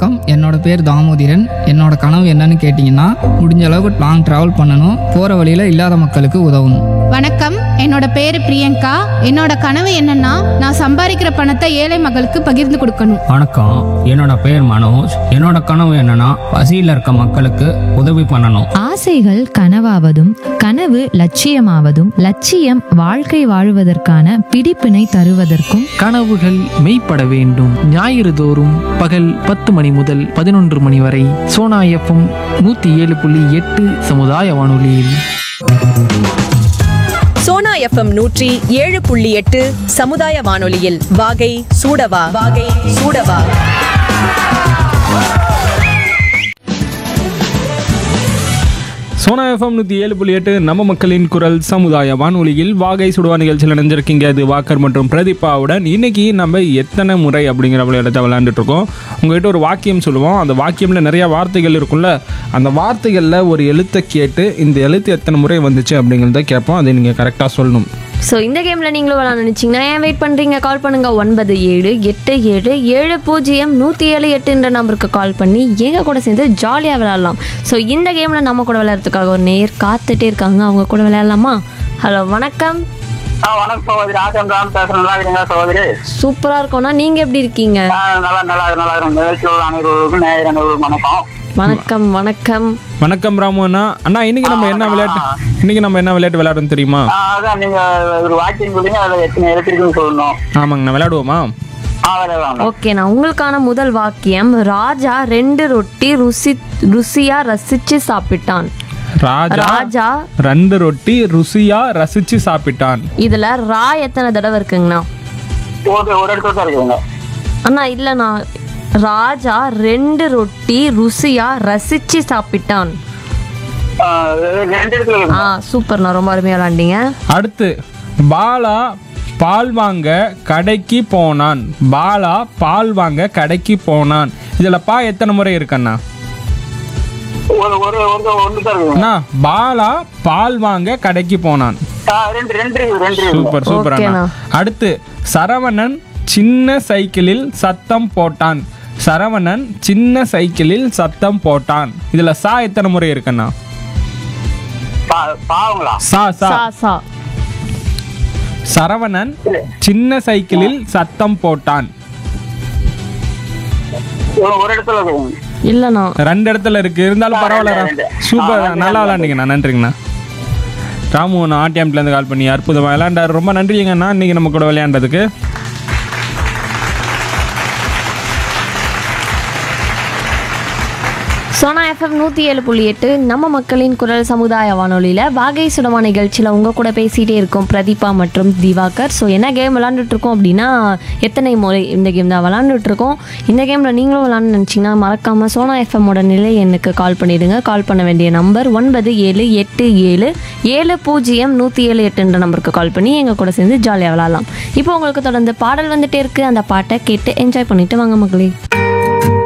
வணக்கம் என்னோட பேர் தாமோதிரன் என்னோட கனவு என்னன்னு கேட்டிங்கன்னா முடிஞ்ச அளவுக்கு லாங் ட்ராவல் பண்ணணும் போகிற வழியில் இல்லாத மக்களுக்கு உதவணும் வணக்கம் என்னோட பேரு பிரியங்கா என்னோட கனவு என்னன்னா நான் சம்பாதிக்கிற பணத்தை ஏழை மக்களுக்கு பகிர்ந்து கொடுக்கணும் வணக்கம் என்னோட பேர் மனோஜ் என்னோட கனவு என்னன்னா பசியில் இருக்க மக்களுக்கு உதவி பண்ணணும் ஆசைகள் கனவாவதும் கனவு லட்சியமாவதும் லட்சியம் வாழ்க்கை வாழுவதற்கான பிடிப்பினை தருவதற்கும் கனவுகள் மெய்ப்பட வேண்டும் ஞாயிறு தோறும் பகல் பத்து மணி முதல் பதினொன்று மணி வரை சோனா எஃப்எம் நூற்றி ஏழு புள்ளி எட்டு சமுதாய வானொலியில் சோனா எஃப்எம் நூற்றி ஏழு புள்ளி எட்டு சமுதாய வானொலியில் வாகை சூடவா வாகை சூடவா சோனா எஃப்எம் நூற்றி ஏழு புள்ளி எட்டு நம்ம மக்களின் குரல் சமுதாய வானொலியில் வாகை சுடுவா நிகழ்ச்சியில் நினைஞ்சிருக்கீங்க அது வாக்கர் மற்றும் பிரதீபாவுடன் இன்னைக்கு நம்ம எத்தனை முறை அப்படிங்கிற விளையாட்டை விளையாண்டுட்டு இருக்கோம் உங்ககிட்ட ஒரு வாக்கியம் சொல்லுவோம் அந்த வாக்கியமில் நிறைய வார்த்தைகள் இருக்கும்ல அந்த வார்த்தைகளில் ஒரு எழுத்தை கேட்டு இந்த எழுத்து எத்தனை முறை வந்துச்சு அப்படிங்கிறத கேட்போம் அதை நீங்கள் கரெக்டாக சொல்லணும் ஸோ இந்த கேமில் நீங்களும் விளாட நினச்சிங்கன்னா ஏன் வெயிட் பண்ணுறீங்க கால் பண்ணுங்க ஒன்பது ஏழு எட்டு ஏழு ஏழு பூஜ்ஜியம் நூற்றி ஏழு எட்டுன்ற நம்பருக்கு கால் பண்ணி எங்கள் கூட சேர்ந்து ஜாலியாக விளையாடலாம் ஸோ இந்த கேமில் நம்ம கூட விளையாடுறதுக்காக ஒரு நேர் காத்துட்டே இருக்காங்க அவங்க கூட விளையாடலாமா ஹலோ வணக்கம் ஆ வணக்கம் சகோதரி ஆசிரம் ராம் பேசுறேன் நல்லா இருக்கீங்களா சகோதரி சூப்பராக இருக்கோம்னா நீங்கள் எப்படி இருக்கீங்க ஆ, நல்லா நல்லா நல்லா இருக்கும் நிகழ்ச்சியில் உள்ள அனைவர்களுக்கும் நேயர் அனைவருக்கும் வணக்கம் வணக்கம் வணக்கம் வணக்கம் ராமு அண்ணா அண்ணா இன்னைக்கு நம்ம என்ன விளையாட்டு இன்னைக்கு நம்ம என்ன விளையாட்டு விளையாடுறோம் தெரியுமா ஆ, அதான் நீங்க ஒரு வாக்கியம் சொல்லுங்க அதில் எத்தனை எழுத்திருக்குன்னு சொல்லணும் ஆமாங்கண்ணா விளையாடுவோமா ஆ விளையாடலாம் ஓகே நான் உங்களுக்கான முதல் வாக்கியம் ராஜா ரெண்டு ரொட்டி ருசி ருசியா ரசிச்சு சாப்பிட்டான் ராஜா ராஜா ரெண்டு ரொட்டி ருசியா ரசிச்சு சாப்பிட்டான் இதுல ரா எத்தனை தடவை இருக்குங்கண்ணா ஒரு ஒரு இடத்துல தான் இருக்குதுங்க அண்ணா இல்லைண்ணா ராஜா ரெண்டு ரொட்டி ருசியா ரசிச்சு சாப்பிட்டான் ஆ, ரெண்டு இடத்துல ஆ இருக்குங்க சூப்பர்ண்ணா ரொம்ப அருமையா விளாண்டீங்க அடுத்து பாலா பால் வாங்க கடைக்கு போனான் பாலா பால் வாங்க கடைக்கு போனான் இதுல பா எத்தனை முறை இருக்கண்ணா ஒரு ஒரு ஒரு ஒன்று தான் இருக்குதுங்க அண்ணா பாலா பால் வாங்க கடைக்கு போனான் ஆ, ரெண்டு ரெண்டு இருக்குது ரெண்டு இருக்குதுங்க சூப்பர் சூப்பர் அண்ணா ஓகேண்ணா. அடுத்து சரவணன் சின்ன சைக்கிளில் சத்தம் போட்டான் சரவணன் சின்ன சைக்கிளில் சத்தம் போட்டான் இதுல சா எத்தனை முறை இருக்கண்ணா பா- பாவங்களா சா சா சா சா சரவணன் சின்ன சைக்கிளில் சத்தம் போட்டான் ஒரு ஒரு இடத்துல இருக்குதுங்க இல்லைண்ணா ரெண்டு இடத்துல இருக்கு இருந்தாலும் ஆ, பரவாயில்ல ரெண்டு, ரெண்டு. சூப்பர் ஆ, ரெண்டு, நல்லா ரெண்டு. விளாண்டிங்கண்ணா நன்றிங்கண்ணா ராமு நான் ஆர்டிஎம்ல இருந்து கால் பண்ணி அற்புதமாக விளையாண்டாரு ரொம்ப நன்றிங்கண்ணா இன்னைக்கு நம்ம கூட விளையாண்டதுக்கு சோனா எஃப்எம் நூற்றி ஏழு புள்ளி எட்டு நம்ம மக்களின் குரல் சமுதாய வானொலியில் வாகை சுடமா நிகழ்ச்சியில் உங்கள் கூட பேசிகிட்டே இருக்கோம் பிரதீபா மற்றும் திவாகர் ஸோ என்ன கேம் விளாண்டுட்டு இருக்கோம் அப்படின்னா எத்தனை முறை இந்த கேம் தான் விளாண்டுட்டு இருக்கோம் இந்த கேமில் நீங்களும் விளாண்டு நினச்சிங்கன்னா மறக்காமல் சோனா எஃப்எம்மோட நிலை எண்ணுக்கு கால் பண்ணிடுங்க கால் பண்ண வேண்டிய நம்பர் ஒன்பது ஏழு எட்டு ஏழு ஏழு பூஜ்ஜியம் நூற்றி ஏழு எட்டுன்ற நம்பருக்கு கால் பண்ணி எங்கள் கூட சேர்ந்து ஜாலியாக விளாட்லாம் இப்போ உங்களுக்கு தொடர்ந்து பாடல் வந்துட்டே இருக்குது அந்த பாட்டை கேட்டு என்ஜாய் பண்ணிட்டு வாங்க மக்களே